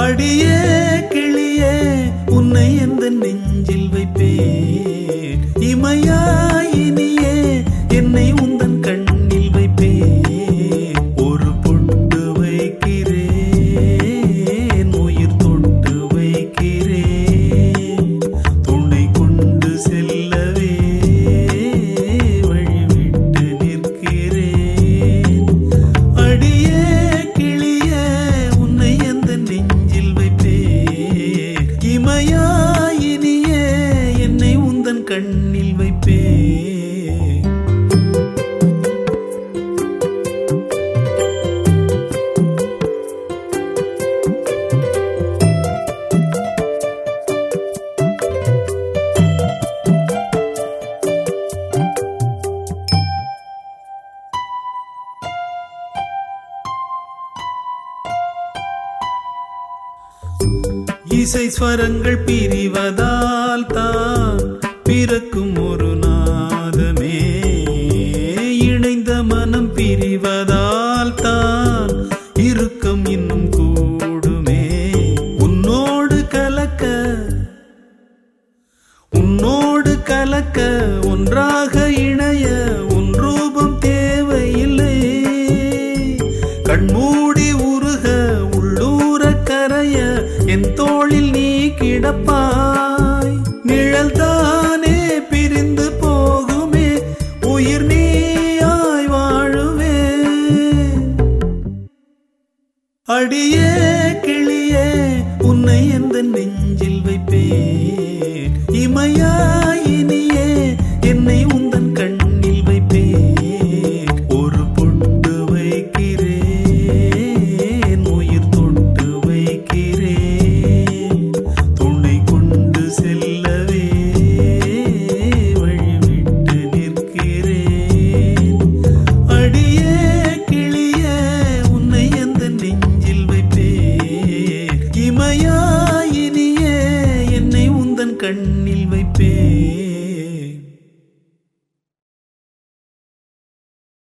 அடியே கிளியே உன்னை எந்த நெஞ்சில் வைப்பேன் இமையாயினியே என்னை உந்தன் கண்ணில் வைப்பேன் ஒரு பொட்டு வைக்கிறேன் உயிர் தொட்டு வைக்கிறேன் துணை கொண்டு செல்லவே வழிவிட்டு நிற்கிறேன் அடியே கிளியே உன்னை எந்த நெஞ்சில் வைப்பேன் இமையாயினியே என்னை உந்தன் கண்ணில் வைப்பேன் இசை ஸ்வரங்கள் பிரிவதால் தான் பிறக்கும் ஒரு நாதமே இணைந்த மனம் பிரிவதால் தான் இறுக்கம் இன்னும் கூடுமே உன்னோடு கலக்க உன்னோடு கலக்க ஒன்றாக இணைய உன் ரூபம் தேவையில்லை கண்மூடி உருக உள்ளூர கரைய என் தோளில் நீ கிடப்பாய் நிழல் தானே பிரிந்து போகுமே உயிர் நீயாய் வாழுவே அடியே கிளியே உன்னை எந்த நெஞ்சில் வைப்பேன் இமையாயினியே என்னை உந்தன் கண்ணில் வைப்பேன் ஒரு பொட்டு வைக்கிறேன் உயிர் தொட்டு வைக்கிறேன் துணை கொண்டு செல்லவே வழிவிட்டு நிற்கிறேன் அடியே கிளியே உன்னை எந்த நெஞ்சில் வைப்பேன் இமையாயினியே என்னை உந்தன் கண்ணில்